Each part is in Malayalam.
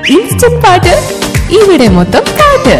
ഇൻസ്റ്റന്റ് പാട്ട് ഇവിടെ മൊത്തം പാട്ട്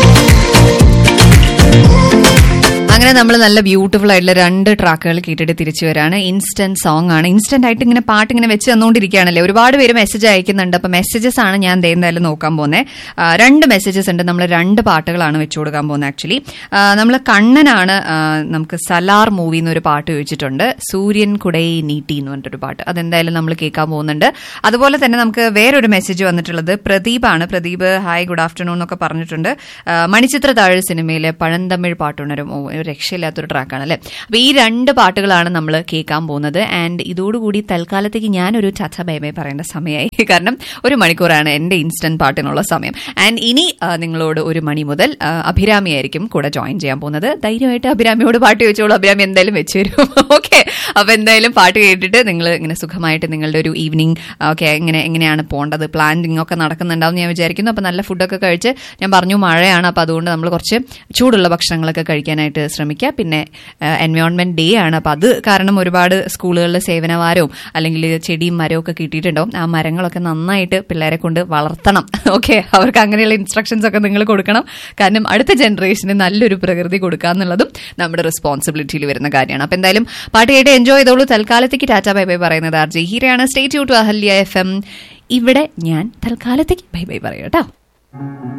അങ്ങനെ നമ്മൾ നല്ല ബ്യൂട്ടിഫുൾ ആയിട്ടുള്ള രണ്ട് ട്രാക്കുകൾ കേട്ടിട്ട് തിരിച്ചു വരാണ് ഇൻസ്റ്റന്റ് സോങ് ആണ് ഇൻസ്റ്റന്റ് ആയിട്ട് ഇങ്ങനെ പാട്ട് ഇങ്ങനെ വെച്ച് തന്നുകൊണ്ടിരിക്കുകയാണല്ലേ ഒരുപാട് പേര് മെസ്സേജ് അയക്കുന്നുണ്ട് അപ്പൊ മെസ്സേജസ് ആണ് ഞാൻ ദേ എന്തായാലും നോക്കാൻ പോകുന്നത് രണ്ട് മെസ്സേജസ് ഉണ്ട് നമ്മൾ രണ്ട് പാട്ടുകളാണ് വെച്ചു കൊടുക്കാൻ പോകുന്നത് ആക്ച്വലി നമ്മൾ കണ്ണനാണ് ആ, നമുക്ക് സലാർ മൂവി എന്നൊരു പാട്ട് ചോദിച്ചിട്ടുണ്ട് സൂര്യൻ കുടൈ നീട്ടി എന്ന് പറഞ്ഞിട്ടൊരു പാട്ട് അതെന്തായാലും നമ്മൾ കേൾക്കാൻ പോകുന്നുണ്ട് അതുപോലെ തന്നെ നമുക്ക് വേറൊരു മെസ്സേജ് വന്നിട്ടുള്ളത് പ്രദീപാണ് പ്രദീപ് ഹായ് ഗുഡ് ആഫ്റ്റർനൂൺ എന്നൊക്കെ പറഞ്ഞിട്ടുണ്ട് ആ, മണിച്ചിത്ര താഴ് സിനിമയിലെ പഴന്തമിഴ് പാട്ടുണരും ഓ ഒരു രക്ഷയില്ലാത്തൊരു ട്രാക്കാണ് അല്ലേ അപ്പൊ ഈ രണ്ട് പാട്ടുകളാണ് നമ്മൾ കേൾക്കാൻ പോകുന്നത് ആൻഡ് ഇതോടുകൂടി തൽക്കാലത്തേക്ക് ഞാനൊരു ചച്ച ബൈ ബൈ പറയേണ്ട സമയമായി കാരണം ഒരു മണിക്കൂറാണ് എന്റെ ഇൻസ്റ്റന്റ് പാട്ടിനുള്ള സമയം ആൻഡ് ഇനി ആ, നിങ്ങളോട് ഒരു മണി മുതൽ ആ, അഭിരാമി ആയിരിക്കും കൂടെ ജോയിൻ ചെയ്യാൻ പോകുന്നത് ധൈര്യമായിട്ട് അഭിരാമിയോട് പാട്ട് ചോദിച്ചോളൂ അഭിരാമി എന്തായാലും വെച്ച് തരും ഓക്കെ അപ്പൊ എന്തായാലും പാട്ട് കേട്ടിട്ട് നിങ്ങൾ ഇങ്ങനെ സുഖമായിട്ട് നിങ്ങളുടെ ഒരു ഈവനിങ് ഓക്കെ എങ്ങനെ എങ്ങനെയാണ് പോകേണ്ടത് പ്ലാനിങ് ഒക്കെ നടക്കുന്നുണ്ടാവും ഞാൻ വിചാരിക്കുന്നു അപ്പൊ നല്ല ഫുഡൊക്കെ കഴിച്ച് ഞാൻ പറഞ്ഞു മഴയാണ് അപ്പൊ അതുകൊണ്ട് നമ്മൾ കുറച്ച് ചൂടുള്ള ഭക്ഷണങ്ങളൊക്കെ കഴിക്കാനായിട്ട് ശ്രമിക്കുക പിന്നെ എൻവയോൺമെന്റ് ഡേ ആണ് അപ്പൊ അത് കാരണം ഒരുപാട് സ്കൂളുകളിൽ സേവനവാരവും അല്ലെങ്കിൽ ചെടിയും മരവും ഒക്കെ കിട്ടിയിട്ടുണ്ടാവും ആ മരങ്ങളൊക്കെ നന്നായിട്ട് പിള്ളേരെ കൊണ്ട് വളർത്തണം ഓക്കെ അവർക്ക് അങ്ങനെയുള്ള ഇൻസ്ട്രക്ഷൻസ് ഒക്കെ നിങ്ങൾ കൊടുക്കണം കാരണം അടുത്ത ജനറേഷന് നല്ലൊരു പ്രകൃതി കൊടുക്കുക എന്നുള്ളതും നമ്മുടെ റെസ്പോൺസിബിലിറ്റിയിൽ വരുന്ന കാര്യമാണ് അപ്പൊ എന്തായാലും പാട്ട് കേട്ട് എൻജോയ് ചെയ്തോളൂ തൽക്കാലത്തേക്ക് ടാറ്റ ബൈ ബൈ പറയുന്നത് ആർ ജെ ഹീരയാണ് സ്റ്റേറ്റ് യു ടു അഹല്യ എഫ് എം ഇവിടെ ഞാൻ തൽക്കാലത്തേക്ക് ബൈ ബൈ പറയാം കേട്ടോ